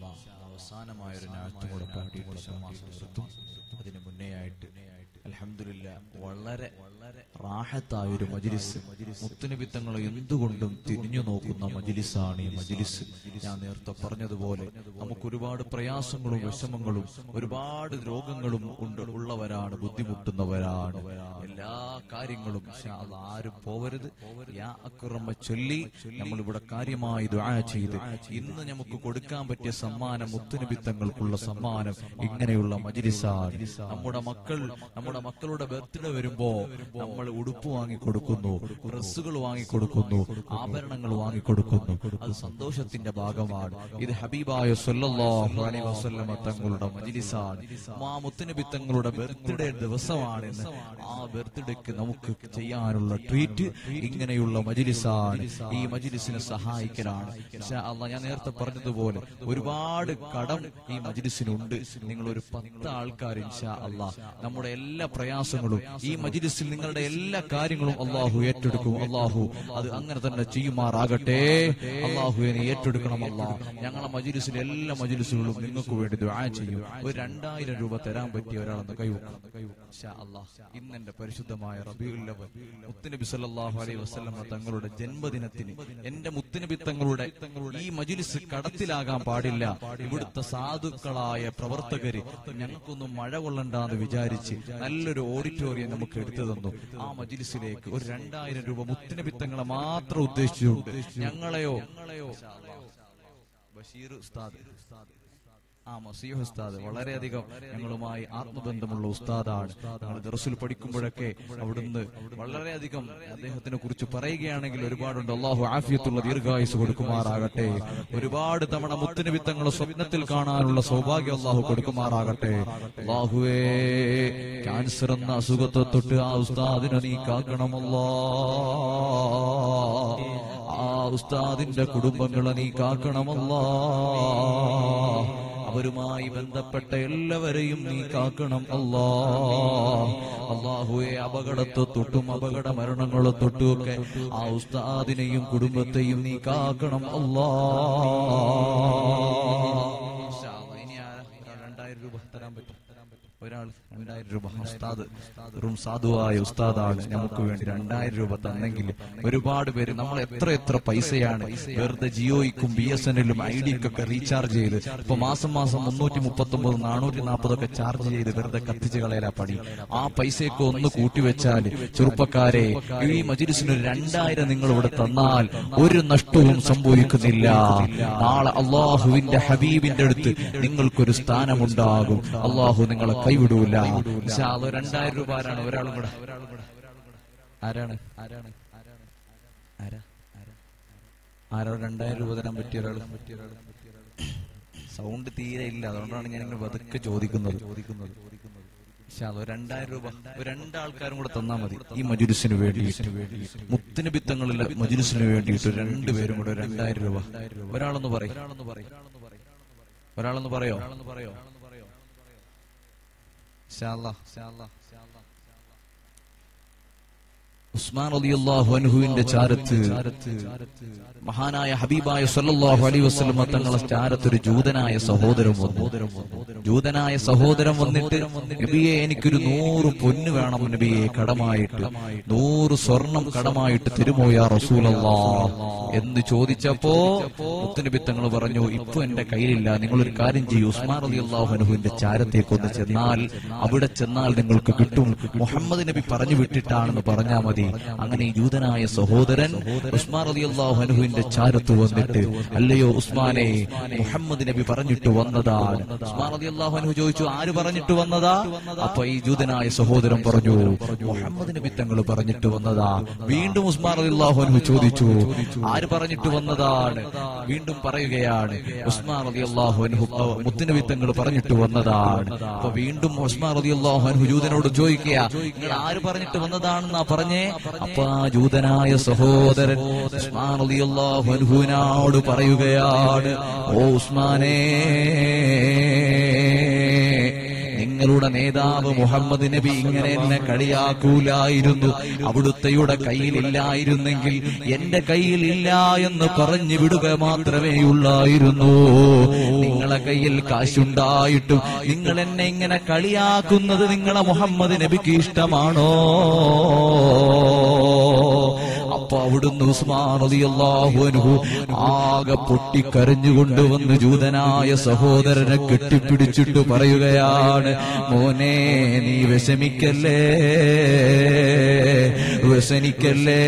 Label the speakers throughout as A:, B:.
A: അവസാനമായ ഒരു നാട്ടും കൂടെ പാടിയിട്ട് ഷമാസ് നിർത്തും അതിന് മുന്നേ ആയിട്ട് അലഹമില്ല വളരെ വളരെ റാഹത്തായ ഒരു മജിലിസ് മുത്തുനിബിത്തങ്ങൾ എന്തുകൊണ്ടും തിരിഞ്ഞു നോക്കുന്ന മജിലിസാണ് ഈ മജിലിസ് ഞാൻ നേരത്തെ പറഞ്ഞതുപോലെ നമുക്ക് ഒരുപാട് പ്രയാസങ്ങളും വിഷമങ്ങളും ഒരുപാട് രോഗങ്ങളും ഉണ്ട് ഉള്ളവരാണ് ബുദ്ധിമുട്ടുന്നവരാണ് എല്ലാ കാര്യങ്ങളും ഇൻഷാ അല്ലാ ആരും പോവരുത് യാ അക്രമ ചൊല്ലി നമ്മൾ ഇവിടെ കാര്യമായി ദുആ ചെയ്ത് ഇന്ന് നമുക്ക് കൊടുക്കാൻ പറ്റിയ സമ്മാനം മുത്തുനിബിത്തങ്ങൾക്കുള്ള സമ്മാനം ഇങ്ങനെയുള്ള മജിലിസാണ് നമ്മുടെ മക്കൾ നമ്മുടെ മക്കളുടെ ബർത്ത്ഡേ വരുമ്പോ നമ്മൾ ഉടുപ്പ് വാങ്ങിക്കൊടുക്കുന്നു ഡ്രസ്സുകൾ വാങ്ങിക്കൊടുക്കുന്നു ആഭരണങ്ങൾ വാങ്ങിക്കൊടുക്കുന്നു അത് സന്തോഷത്തിന്റെ ഭാഗമാണ് ഇത് ഹബീബായ സല്ലല്ലാഹു അലൈഹി വസല്ലമ തങ്ങളുടെ മജിലിസാണ് ആ മുത്തുനബി തങ്ങളുടെ ബർത്ത്ഡേ ദിവസമാണെന്ന് ആ ബർത്ത്ഡേക്ക് നമുക്ക് ചെയ്യാനുള്ള ട്രീറ്റ് ഇങ്ങനെയുള്ള മജിലിസാണ് ഈ മജിലിസിനെ സഹായിക്കലാണ് ഇൻഷാ അല്ലാ ഞാൻ നേരത്തെ പറഞ്ഞതുപോലെ ഒരുപാട് കടം ഈ മജിലിസിനുണ്ട് നിങ്ങൾ ഒരു പത്ത് ആൾക്കാർ ഇൻഷാ അല്ലാ നമ്മുടെ എല്ലാ പ്രയാസങ്ങളും ഈ മജിലിസിൽ നിങ്ങളുടെ എല്ലാ കാര്യങ്ങളും അള്ളാഹു ഏറ്റെടുക്കും അള്ളാഹു അത് അങ്ങനെ തന്നെ ചെയ്യുമാറാകട്ടെ അള്ളാഹുവിനെ ഏറ്റെടുക്കണം അല്ലാ ഞങ്ങളെ മജിലിസിലെ എല്ലാ മജിലിസുകളും നിങ്ങൾക്ക് വേണ്ടി ദുആ ചെയ്യും ഒരു രണ്ടായിരം രൂപ തരാൻ പറ്റിയ ഒരാളെന്ന് കൈവക്കണം ഇൻഷാ അല്ലാ ഇന്ന് എന്റെ പരിശുദ്ധമായ റബീഉൽ അവൽ മുത്തുനബി സല്ലല്ലാഹു അലൈഹി വസല്ലമ തങ്ങളുടെ ജന്മദിനത്തിന് എന്റെ മുത്തുനബി തങ്ങളുടെ ഈ മജിലിസ് കടത്തിലാകാൻ പാടില്ല ഇവിടുത്തെ സാധുക്കളായ പ്രവർത്തകര് ഞങ്ങൾക്കൊന്നും മഴ കൊള്ളണ്ടെന്ന് വിചാരിച്ച് നല്ലൊരു ഓഡിറ്റോറിയം നമുക്ക് എടുത്തു തന്നു ആ മജിലിസിലേക്ക് ഒരു രണ്ടായിരം രൂപ മുത്തുനബി തങ്ങളെ മാത്രം ഉദ്ദേശിച്ചുകൊണ്ട് ഞങ്ങളെയോ ബഷീർ ഉസ്താദ് ആ മസീഹ് ഉസ്താദ് വളരെയധികം ഞങ്ങളുമായി ആത്മബന്ധമുള്ള ഉസ്താദാണ് ഞങ്ങൾ ദർസിൽ പഠിക്കുമ്പോഴൊക്കെ അവിടുന്ന് വളരെയധികം അദ്ദേഹത്തിനെ കുറിച്ച് പറയുകയാണെങ്കിൽ ഒരുപാടുണ്ട് അള്ളാഹു ആഫിയത്തുള്ള ദീർഘായുസ് കൊടുക്കുമാറാകട്ടെ ഒരുപാട് തവണ മുത്തുനിമിത്തങ്ങളെ സ്വപ്നത്തിൽ കാണാനുള്ള സൗഭാഗ്യം അള്ളാഹു കൊടുക്കുമാറാകട്ടെ അള്ളാഹുവേ ക്യാൻസർ എന്ന അസുഖത്തെ തൊട്ട് ആ ഉസ്താദിനെ നീ കാക്കണമല്ലോ ആ ഉസ്താദിന്റെ കുടുംബങ്ങളെ നീ കാക്കണമല്ലോ അവരുമായി ബന്ധപ്പെട്ട എല്ലാവരെയും നീ കാക്കണം അല്ലാ അള്ളാഹുവെ അപകടത്തെ തൊട്ടും അപകട മരണങ്ങളെ തൊട്ടുമൊക്കെ ആ ഉസ്താദിനെയും കുടുംബത്തെയും നീ കാക്കണം അല്ലാ ഇനി ആരാ? ഒരാൾ രണ്ടായിരം രൂപ തരാൻ പറ്റും ഒരാൾ രണ്ടായിരം രൂപ ഉസ്താദ് വെറും സാധുവായ ഉസ്താദാണ് നമുക്ക് വേണ്ടി രണ്ടായിരം രൂപ തന്നെങ്കിൽ ഒരുപാട് പേര് നമ്മൾ എത്ര എത്ര പൈസയാണ് വെറുതെ ജിയോയ്ക്കും ബി എസ് എൻ എല്ലും ഐഡിക്കൊക്കെ റീചാർജ് ചെയ്ത് ഇപ്പൊ മാസം മാസം മുന്നൂറ്റി മുപ്പത്തി ഒമ്പത് നാനൂറ്റി നാൽപ്പതൊക്കെ ചാർജ് ചെയ്ത് വെറുതെ കത്തിച്ച് കളയലാ പണി ആ പൈസയൊക്കെ ഒന്ന് കൂട്ടിവെച്ചാൽ ചെറുപ്പക്കാരെ ഈ മജിലിസിന് ഒരു രണ്ടായിരം നിങ്ങൾ ഇവിടെ തന്നാൽ ഒരു നഷ്ടവും സംഭവിക്കുന്നില്ല നാളെ അള്ളാഹുവിന്റെ ഹബീബിന്റെ അടുത്ത് നിങ്ങൾക്കൊരു സ്ഥാനമുണ്ടാകും അള്ളാഹു നിങ്ങളെ കൈവിടൂല ഇൻഷാ അല്ലാഹ് രണ്ടായിരം രൂപ ആരാണ് ഒരാളും കൂടെ ആരാണ് ആരാണ് ആരാ ആരോ രണ്ടായിരം രൂപ തരാൻ പറ്റിയ ഒരാൾ സൗണ്ട് തീരെ ഇല്ല അതുകൊണ്ടാണ് ഞാൻ ഇങ്ങനെ പതുക്കെ ചോദിക്കുന്നത് ചോദിക്കുന്നത് ഇൻഷാ അല്ലാഹ് ഒരു രണ്ടായിരം രൂപ ഒരു രണ്ടാൾക്കാരും കൂടെ തന്നാ മതി ഈ മജുലിസിന് വേണ്ടിയിട്ട് മുത്തിന് ബിത്തങ്ങളിലെ മജുലിസിന് വേണ്ടിയിട്ട് രണ്ടുപേരും കൂടെ ഒരു രണ്ടായിരം രൂപ ഒരാളൊന്ന് പറയും ഒരാളൊന്ന് പറയോ പറയോ ഉസ്മാൻ റളിയല്ലാഹു അൻഹുവിന്റെ ചാരത്ത് മഹാനായ ഹബീബായ സല്ലല്ലാഹു അലൈഹി വസല്ലമ തങ്ങളെ ചാരത്ത് ഒരു ജൂതനായ സഹോദരൻ വന്നു ജൂതനായ സഹോദരൻ വന്നിട്ട് നബിയെ എനിക്കൊരു നൂറ് പൊന്ന് വേണം നബിയെ കടമായിട്ട് നൂറ് സ്വർണം കടമായിട്ട് തരുമോ യാ റസൂലല്ലാ എന്ന് ചോദിച്ചപ്പോ മുത്തുനബി തങ്ങൾ പറഞ്ഞു ഇപ്പൊ എന്റെ കയ്യിലില്ല നിങ്ങളൊരു കാര്യം ചെയ്യൂ ഉസ്മാൻ റളിയല്ലാഹു അൻഹുവിന്റെ ചാരത്തേക്ക് ഒന്ന് ചെന്നാൽ അവിടെ ചെന്നാൽ നിങ്ങൾക്ക് കിട്ടും മുഹമ്മദ് നബി പറഞ്ഞു വിട്ടിട്ടാണെന്ന് പറഞ്ഞാൽ മതി അങ്ങനെ ഈ ജൂതനായ സഹോദരൻ ഉസ്മാൻ റളിയല്ലാഹു അൻഹുവിന്റെ ചാരത്ത് വന്നിട്ട് അല്ലയോ ഉസ്മാനെ മുഹമ്മദ് നബി പറഞ്ഞിട്ട് വന്നതാണ് ഉസ്മാൻ റളിയല്ലാഹു അൻഹു ചോദിച്ചു ആര് പറഞ്ഞിട്ട് വന്നതാ അപ്പൊ ഈ ജൂതനായ സഹോദരൻ പറഞ്ഞു മുഹമ്മദ് നബി തങ്ങൾ പറഞ്ഞിട്ട് വന്നതാ വീണ്ടും ഉസ്മാൻ റളിയല്ലാഹു അൻഹു ചോദിച്ചു ആര് പറഞ്ഞിട്ട് വന്നതാണ് വീണ്ടും പറയുകയാണ് ഉസ്മാൻ റളിയല്ലാഹു അൻഹു അഹ് മുത്തുനബി തങ്ങൾ പറഞ്ഞിട്ട് വന്നതാണ് അപ്പൊ വീണ്ടും ഉസ്മാൻ റളിയല്ലാഹു അൻഹു ജൂതനോട് ചോദിക്കുക നിങ്ങൾ ആര് പറഞ്ഞിട്ട് വന്നതാണെന്നാ പറഞ്ഞേ അപ്പൊ ആ ജൂതനായ സഹോദരൻ ഉസ്മാൻ റളിയല്ലാഹു അൻഹുവിനോട് പറയുകയാണ് ഓ ഉസ്മാനേ നിങ്ങളുടെ നേതാവ് മുഹമ്മദ് നബി ഇങ്ങനെ എന്നെ കളിയാക്കൂലായിരുന്നു അവിടുത്തെയുടെ കയ്യിലില്ലായിരുന്നെങ്കിൽ എന്റെ കയ്യിൽ ഇല്ല എന്ന് പറഞ്ഞു വിടുക മാത്രമേ ഉള്ളായിരുന്നു നിങ്ങളെ കയ്യിൽ കാശുണ്ടായിട്ടും നിങ്ങൾ എന്നെ ഇങ്ങനെ കളിയാക്കുന്നത് നിങ്ങളെ മുഹമ്മദ് നബിക്ക് ഇഷ്ടമാണോ അപ്പൊ അവിടുന്ന് ഉസ്മാൻ റളിയല്ലാഹു അൻഹു ആകെ പൊട്ടിക്കരഞ്ഞുകൊണ്ട് വന്ന് ജൂതനായ സഹോദരനെ കെട്ടിപ്പിടിച്ചിട്ട് പറയുകയാണ് മോനെ നീ വിഷമിക്കല്ലേ വ്യസനിക്കല്ലേ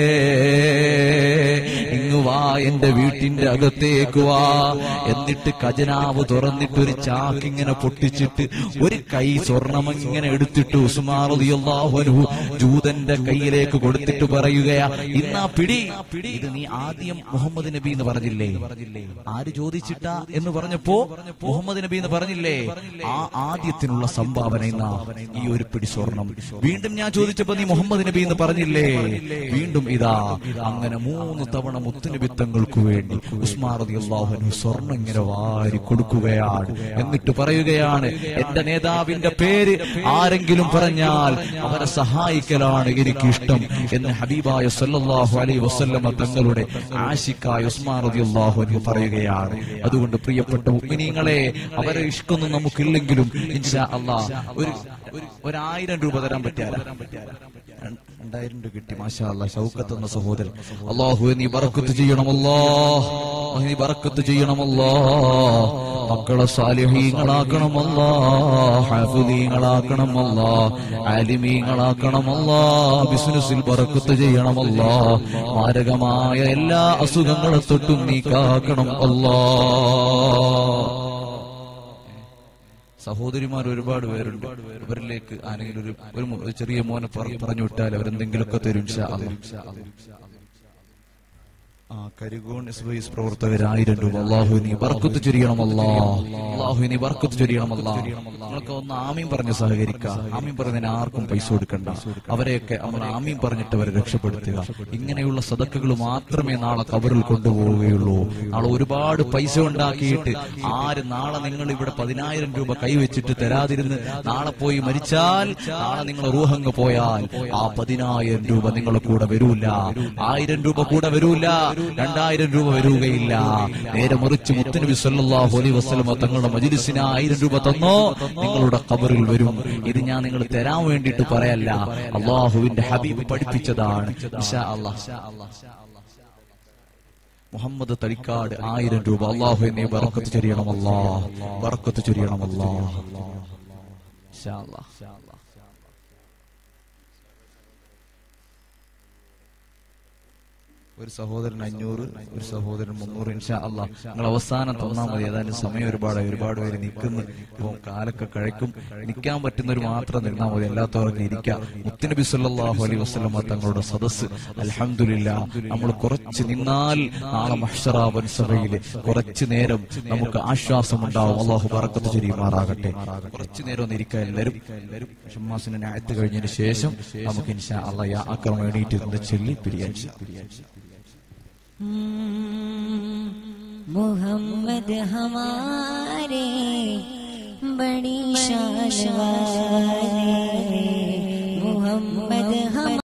A: ഇങ്ങ് വാ എന്റെ വീട്ടിന്റെ അകത്തേക്ക് വാ എന്നിട്ട് ഖജനാവ് തുറന്നിട്ട് ഒരു ചാക്ക് ഇങ്ങനെ പൊട്ടിച്ചിട്ട് ഒരു കൈ സ്വർണം ഇങ്ങനെ എടുത്തിട്ട് ഉസ്മാൻ റളിയല്ലാഹു അൻഹു ജൂതന്റെ കയ്യിലേക്ക് കൊടുത്തിട്ട് പറയുകയാ ഇന്നാ പിടി ഇത് നീ ആദ്യം മുഹമ്മദ് നബി എന്ന് പറഞ്ഞില്ലേ ആര് ചോദിച്ചിട്ടാ എന്ന് പറഞ്ഞപ്പോ മുഹമ്മദ് നബി എന്ന് പറഞ്ഞില്ലേ ആ ആദ്യത്തിനുള്ള സംഭാവന ഇന്നാ ഈ ഒരു പിടി സ്വർണം വീണ്ടും ഞാൻ ചോദിച്ചപ്പോ നീ മുഹമ്മദ് നബി എന്ന് പറഞ്ഞില്ലേ വീണ്ടും ഇതാ അങ്ങനെ മൂന്ന് തവണ മുത്തുനിബിത്തങ്ങൾക്ക് വേണ്ടി ഉസ്മാൻ റളിയല്ലാഹു അൻഹു സ്വർണം ഇങ്ങനെ വാരി കൊടുക്കുകയാണ് എന്നിട്ട് പറയുകയാണ് എന്റെ നേതാവിന്റെ പേര് ആരെങ്കിലും പറഞ്ഞാൽ അവരെ സഹായിക്കലാണ് എനിക്ക് ഇഷ്ടം എന്ന് ഹബീബായ സല്ലല്ലാഹു അലൈഹി വസല്ലമ തങ്ങളുടെ ആശിക്കായ ഉസ്മാൻ റളിയല്ലാഹു അൻഹു പറയുകയാണ് അതുകൊണ്ട് പ്രിയപ്പെട്ട മുഅ്മിനീങ്ങളെ അവരെ ഇഷ്ടമൊന്നും നമുക്കില്ലെങ്കിലും ഇൻഷാ അല്ലാഹ് ഒരു ഒരു- ഒരായിരം രൂപ തരാൻ പറ്റിയാല രണ്ടായിരം രൂപ കിട്ടി മാഷാ അല്ലാ ഷൗക്കത്ത് എന്ന സഹോദരൻ അള്ളാഹു നീ ബറക്കത്ത് ചെയ്യണമല്ലോ നീ ബറക്കത്ത് ചെയ്യണമല്ലോ മക്കളെ സാലിഹീങ്ങളാക്കണമല്ലോ ഹാഫുദീങ്ങളാക്കണമല്ലോ ആലിമീങ്ങളാക്കണമല്ലോ ബിസിനസ്സിൽ ബറക്കത്ത് ചെയ്യണമല്ലോ മാരകമായ എല്ലാ അസുഖങ്ങളെ തൊട്ടും നീ കാക്കണം അല്ലോ സഹോദരിമാർ ഒരുപാട് പേരുണ്ട് അവരിലേക്ക് ആരെങ്കിലും ഒരു ഒരു മോ- ഒരു ചെറിയ മോനെ പറ- പറഞ്ഞു വിട്ടാൽ അവരെന്തെങ്കിലുമൊക്കെ തരും ഇൻഷാ അല്ലാ. ആ കരികോൺ എസ് വൈ എസ് പ്രവർത്തകർ ആയിരം രൂപ അള്ളാഹു നീ ബർക്കത്ത് ചൊരിയണമല്ലോ അള്ളാഹു നീ ബർക്കത്ത് ചൊരിയണമല്ലോ നമ്മളൊക്കെ ഒന്ന് ആമീൻ പറഞ്ഞ് സഹകരിക്കുക ആമീൻ പറഞ്ഞതിന് ആർക്കും പൈസ കൊടുക്കണ്ട അവരെയൊക്കെ നമ്മൾ ആമീൻ പറഞ്ഞിട്ട് അവരെ രക്ഷപ്പെടുത്തുക ഇങ്ങനെയുള്ള സദക്കുകൾ മാത്രമേ നാളെ കബറിൽ കൊണ്ടുപോവുകയുള്ളൂ നാളെ ഒരുപാട് പൈസ ഉണ്ടാക്കിയിട്ട് ആര് നാളെ നിങ്ങൾ ഇവിടെ പതിനായിരം രൂപ കൈവച്ചിട്ട് തരാതിരുന്ന് നാളെ പോയി മരിച്ചാൽ നാളെ നിങ്ങൾ റൂഹങ്ങ് പോയാൽ ആ പതിനായിരം രൂപ നിങ്ങളെ കൂടെ വരൂല ആയിരം രൂപ കൂടെ വരൂല രണ്ടായിരം രൂപ വരൂകയില്ല നേരെ മറിച്ച് മുത്തനബി സല്ലല്ലാഹു അലൈഹി വസല്ലമ തങ്ങളുടെ മജ്ലിസിന് ആയിരം രൂപ തന്നോ നിങ്ങളുടെ ഖബറിൽ വരും ഇത് ഞാൻ നിങ്ങൾ തരാൻ വേണ്ടിയിട്ട് പറയല്ല അള്ളാഹുവിന്റെ ഹബീബ് പഠിപ്പിച്ചതാണ് ഇൻഷാ അല്ലാഹ് മുഹമ്മദ് തളിക്കാട് ആയിരം രൂപ അള്ളാഹു എന്നെ ബറക്കത്ത് ചൊരിയണമല്ലോ ബറക്കത്ത് ചൊരിയണമല്ലോ ഇൻഷാ അല്ലാഹ്. ഒരു സഹോദരൻ അഞ്ഞൂറ് ഒരു സഹോദരൻ മുന്നൂറ് ഇൻഷാ അല്ലാ നിങ്ങൾ അവസാനം തന്നാ മതി ഏതായാലും സമയം ഒരുപാട് ഒരുപാട് പേര് നിൽക്കുന്നു ഇപ്പൊ കാലൊക്കെ കഴിക്കും നിൽക്കാൻ പറ്റുന്നവർ മാത്രം നിന്നാൽ മതി അല്ലാത്തവർക്ക് ഇരിക്കാം മുത്തുനബി സല്ലല്ലാഹു അലൈഹി വസല്ലമ തങ്ങളുടെ സദസ്സ് അൽഹംദുലില്ലാ നമ്മൾ കുറച്ച് നിന്നാൽ നാളെ മഹ്ഷറാവൻ സഭയിൽ കുറച്ചു നേരം നമുക്ക് ആശ്വാസമുണ്ടാവും അള്ളാഹു ബറക്കത്ത് ചൊരിയുമാറാകട്ടെ കുറച്ചു നേരം ഒന്ന് ഇരിക്കുക എല്ലാവരും എല്ലാവരും ഷമ്മാസിനെ ഞായത്ത് കഴിഞ്ഞതിന് ശേഷം നമുക്ക് ഇൻഷാ അള്ളാഹ് യാ അക്രമം എണീറ്റ് നിന്ന് ചൊല്ലി പിരിയാൻ പിരിയാൻ
B: मोहम्मद हमारे बड़ी शान वाले मोहम्मद हम